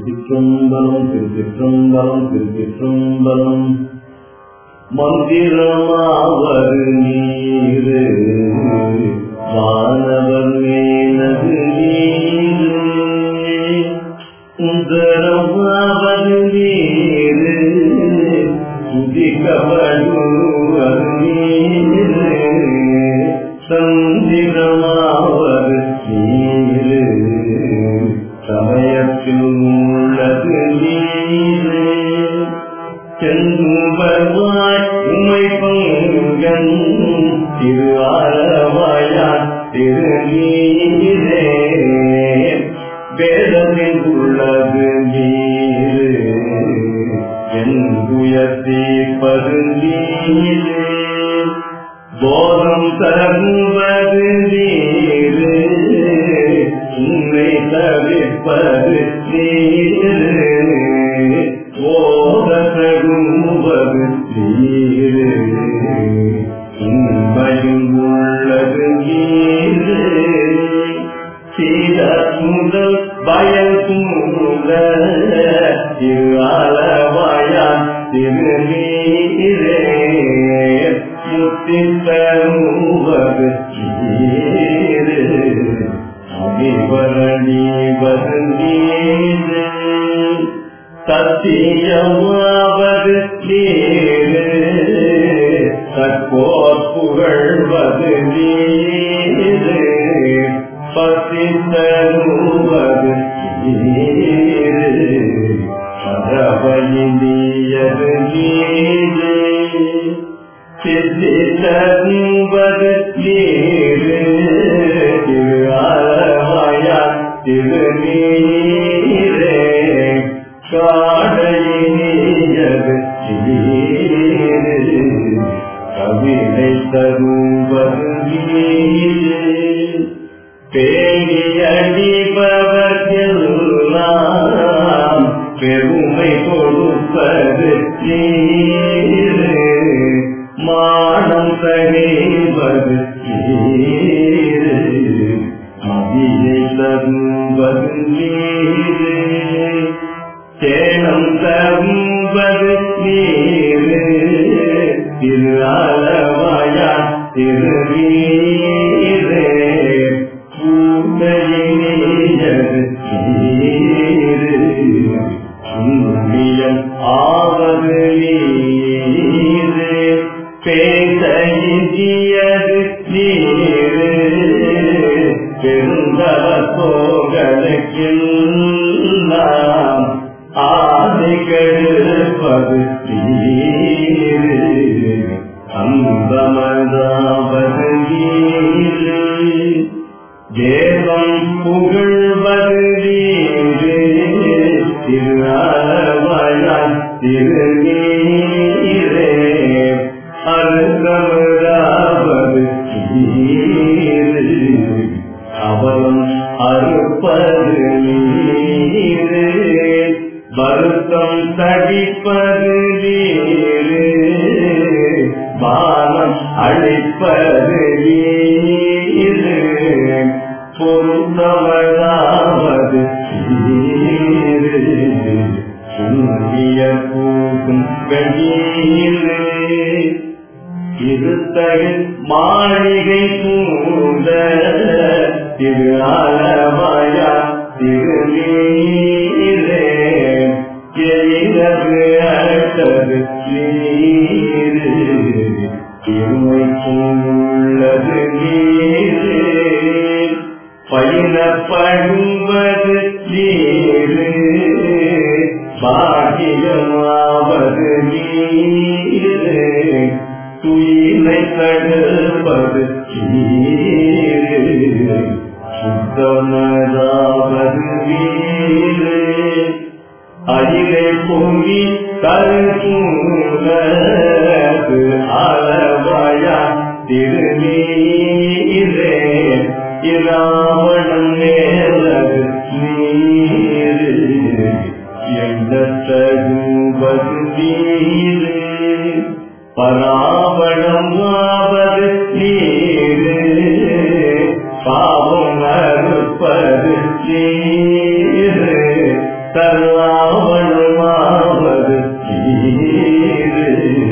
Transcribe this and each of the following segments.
திருச்சிற்றம்பலம் திருச்சிற்றம்பலம் திருச்சிற்றம்பலம் மந்திரமாவர் நீரு வானவர் மேனது நீரு உதரமாவது நீரு சுதிகவடுவது நீரு சந்திரமாவது நீரு சமயத்தில் உள்ளது நீரு செந்துவமாய் உமை பங்கன் திரு ஆரவாயான் திரு நீரே வேதத்தில் உள்ளது நீரு என் உயர்த்தீப்பது நீரு போதம் தருவது நீரு உன்னை தவிப்பது நீரு போதகுவது நீரு உண்மையும் உள்ளது நீரு சீத முதல் பயல் சூழ திரு அளவாயான் திரு நீரே முத்தி தருவது நீரு அபிவரணி வருநீரு சத்தியமாவது நீரு கற்போர் புகழ்வது நீரு பசித்தருவது நீரு பரவலியது நீரு சித்தித்தருவது நீரு திரு ஆரவாயா திரு நீரே காடையினியது நீரு கவிதை தருவது நீரு பேணியடிபவர் எல்லாம் பெருமை கொடுப்பது நீரு மானம் தகைவது நீரு மதியை தருவது நீரு சேனம் தருவது நீரு திரு அளவாயா திரு நீரே கூட்டையினியது நீரு புண்ணியம் ஆவது நீரு பேச இந்தியது நீரு பெருந்தவ சோகளுக்கெல்லாம் ஆதி கெடுப்பது நீரு அந்தமதாவது நீரு தேவம் புகழ்வது நீரு திரு அளவாயான் திரு நீரே அருகமராவது நீரு அவலம் அறுப்பது நீரு வருத்தம் தடிப்பது நீரு பானம் அழிப்பது நீரு பொருந்தவதாவது நீரு புண்ணிய பூக்கும் வெளியிலே இருத்தகில் மாளிகை பூந்த திரு ஆலவாயா திரு நீரே எழிலது அழைத்தது நீரு இருமைக்கும் உள்ளது நீரு பயிரப்படுவது நீரு பாகியமாவது நீரு தூய்மை தடுப்பது நீரு சுத்தமதாவது நீரு அகிலே பொங்கி கருத்து அளவாயா திருநீரே இராவணம் மேலது நீரு எண்ணத்தகுவது நீரு பராவணம் ஆவது நீரு பாவம் அறுப்பது நீரு தர அல்லாவணமாவது தீரு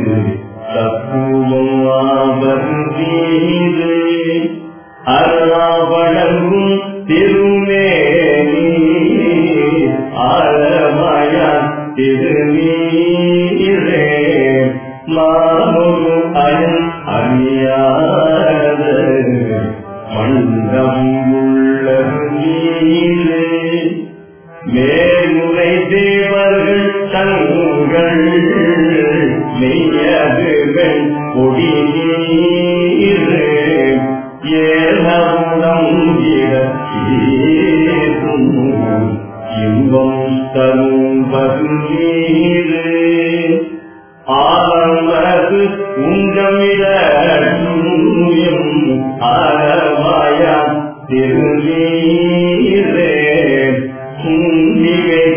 தத்துவமாவது தீரு அருளாவணங்கும் திருமேனி ஆழமயான் திருநீரே மாமுரு அயன் அறியாத மண்டம் உள்ள நீரே மேல்முறை தேவர்கள் தங்கள் மெய்யதுகள் கொடி நீரே ஏனமுடம் இடத்தீரும் இன்பம் தரும் பகுநீரு ஆரம்பது உங்கமிடம் ஆரமாயம் திருநீரே குந்திகை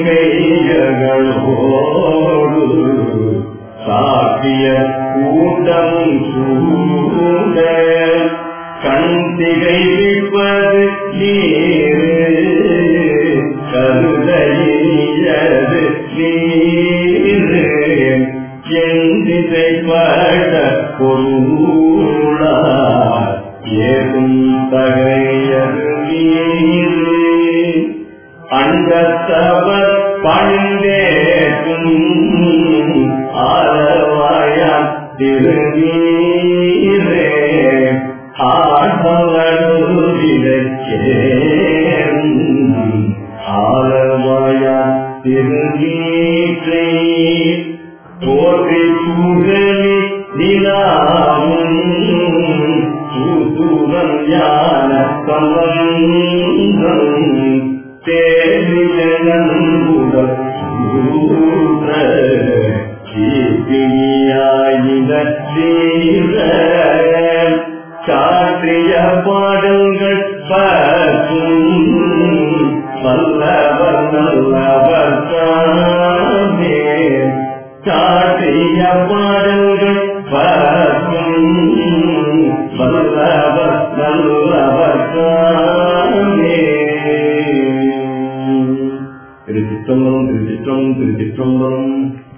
கைகளோடு சாப்பிய கூட்டம் சூட கண்திகை விற்பது நீரு கருதையது நீரு எந்திதை பட பொருளா ஏகும் தகையது நீரு அண்டத்தவர் பணிந்தேக்கும் ஆரவாயம் திருநீரே ஆடவருதிலேரும் ஆரவாயம் திருநீற்றே போற்றி புகழி நிலாவும் சூதுரம் ஞான கமந்தம் தேவியனம்புட சூர கீர்த்தியாயின தீர காற்றிய பாடல்கள் பார்க்கும் வல்லவர் நல்லவர் தானே காட்டிய பாடல்கள் பார்க்கும் வல்லவர் நல்லவர் தானே திருச்சிற்றம்பலம் திருச்சிற்றம் திருச்சிற்றம்பலம்